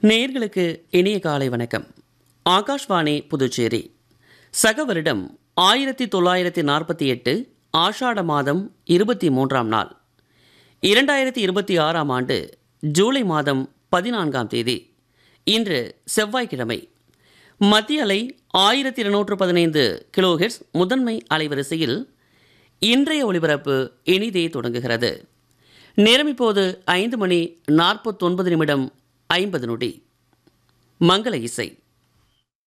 நேர்களுக்கு இனிய காலை வணக்கம் ஆகாஷ்வாணி புதுச்சேரி சக வருடம் ஆயிரத்தி தொள்ளாயிரத்தி நாற்பத்தி எட்டு ஆஷாட மாதம் இருபத்தி மூன்றாம் நாள் இரண்டாயிரத்தி இருபத்தி ஆறாம் ஆண்டு ஜூலை மாதம் பதினான்காம் தேதி இன்று செவ்வாய்க்கிழமை மத்திய அலை ஆயிரத்தி இருநூற்று பதினைந்து கிலோஹெர்ட்ஸ் முதன்மை அலைவரிசையில் இன்றைய ஒளிபரப்பு இனிதே தொடங்குகிறது நேரம் இப்போது ஐந்து மணி நாற்பத்தொன்பது நிமிடம் ஐம்பது நொடி மங்கள இசை